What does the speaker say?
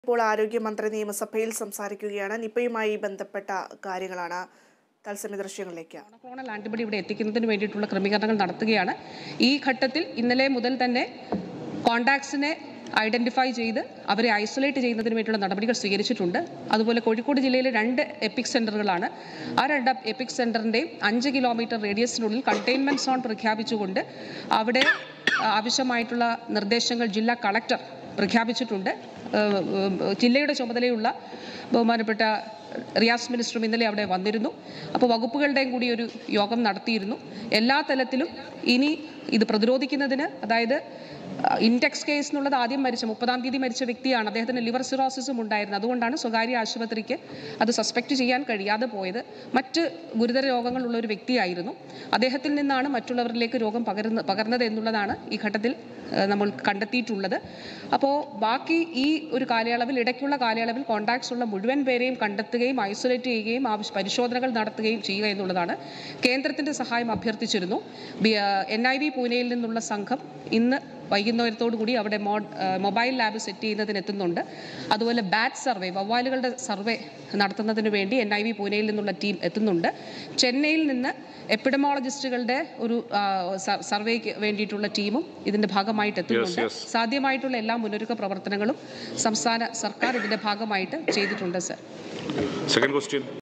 ഇപ്പോൾ ആരോഗ്യമന്ത്രി നിയമസഭയിൽ സംസാരിക്കുകയാണ് നിപ്പയുമായി ബന്ധപ്പെട്ട കാര്യങ്ങളാണ് തത്സമയ ദൃശ്യങ്ങളിലേക്ക് മോണോക്ലോണൽ ആന്റിബോഡി ഇവിടെ എത്തിക്കുന്നതിന് വേണ്ടിയിട്ടുള്ള ക്രമീകരണങ്ങൾ നടത്തുകയാണ് ഈ ഘട്ടത്തിൽ ഇന്നലെ മുതൽ തന്നെ കോണ്ടാക്ട്സിനെ ഐഡന്റിഫൈ ചെയ്ത് അവരെ ഐസൊലേറ്റ് ചെയ്യുന്നതിന് വേണ്ടിയുള്ള നടപടികൾ സ്വീകരിച്ചിട്ടുണ്ട് അതുപോലെ കോഴിക്കോട് ജില്ലയിലെ രണ്ട് എപ്പിക് സെന്ററുകളാണ് ആ രണ്ട് എപ്പിക് സെന്ററിൻ്റെയും അഞ്ച് കിലോമീറ്റർ റേഡിയസിനുള്ളിൽ കണ്ടെയ്ൻമെന്റ് സോൺ പ്രഖ്യാപിച്ചുകൊണ്ട് അവിടെ ആവശ്യമായിട്ടുള്ള നിർദ്ദേശങ്ങൾ ജില്ലാ കളക്ടർ പ്രഖ്യാപിച്ചിട്ടുണ്ട് ഏഹ് ഏഹ് ജില്ലയുടെ ചുമതലയുള്ള ബഹുമാനപ്പെട്ട റിയാസ് മിനിസ്റ്ററും ഇന്നലെ അവിടെ വന്നിരുന്നു അപ്പോൾ വകുപ്പുകളുടെയും കൂടി ഒരു യോഗം നടത്തിയിരുന്നു എല്ലാ തലത്തിലും ഇനി ഇത് പ്രതിരോധിക്കുന്നതിന് അതായത് ഇൻടെക്സ് കേസ് എന്നുള്ളത് ആദ്യം മരിച്ച മുപ്പതാം തീയതി മരിച്ച വ്യക്തിയാണ് അദ്ദേഹത്തിന് ലിവർ സിറോസിസും ഉണ്ടായിരുന്നു അതുകൊണ്ടാണ് സ്വകാര്യ ആശുപത്രിക്ക് അത് സസ്പെക്ട് ചെയ്യാൻ കഴിയാതെ പോയത് മറ്റ് ഗുരുതര രോഗങ്ങളുള്ള ഒരു വ്യക്തിയായിരുന്നു അദ്ദേഹത്തിൽ നിന്നാണ് മറ്റുള്ളവരിലേക്ക് രോഗം പകരുന്ന പകർന്നത് എന്നുള്ളതാണ് ഈ ഘട്ടത്തിൽ ഏഹ്, നമ്മൾ കണ്ടെത്തിയിട്ടുള്ളത് അപ്പോൾ ബാക്കി ഈ ഒരു കാലയളവിൽ ഇടയ്ക്കുള്ള കാലയളവിൽ കോൺടാക്ട്സ് ഉള്ള മുഴുവൻ പേരെയും കണ്ടെത്തുകയും ഐസൊലേറ്റ് ചെയ്യുകയും ആവശ്യ പരിശോധനകൾ നടത്തുകയും ചെയ്യുക എന്നുള്ളതാണ് കേന്ദ്രത്തിന്റെ സഹായം അഭ്യർത്ഥിച്ചിരുന്നു എൻ ഐ വി പൂനെയിൽ നിന്നുള്ള സംഘം ഇന്ന് വൈകുന്നേരത്തോടു കൂടി അവിടെ മോ മൊബൈൽ ലാബ് സെറ്റ് ചെയ്യുന്നതിന് എത്തുന്നുണ്ട് അതുപോലെ ബാറ്റ് സർവേ വവ്വാലുകളുടെ സർവേ നടത്തുന്നതിന് വേണ്ടി എൻ ഐ വി പൂനെയിൽ നിന്നുള്ള ടീം എത്തുന്നുണ്ട് ചെന്നൈയിൽ നിന്ന് എപ്പിഡമോളജിസ്റ്റുകളുടെ ഒരു ആ, സ- സർവേക്ക് വേണ്ടിയിട്ടുള്ള ടീമും ഇതിന്റെ ഭാഗമായിട്ട് എത്തുന്നുണ്ട് yes. സാധ്യമായിട്ടുള്ള എല്ലാ മുന്നൊരുക്ക പ്രവർത്തനങ്ങളും സംസ്ഥാന സർക്കാർ ഇതിന്റെ ഭാഗമായിട്ട് ചെയ്തിട്ടുണ്ട് സർ Second question.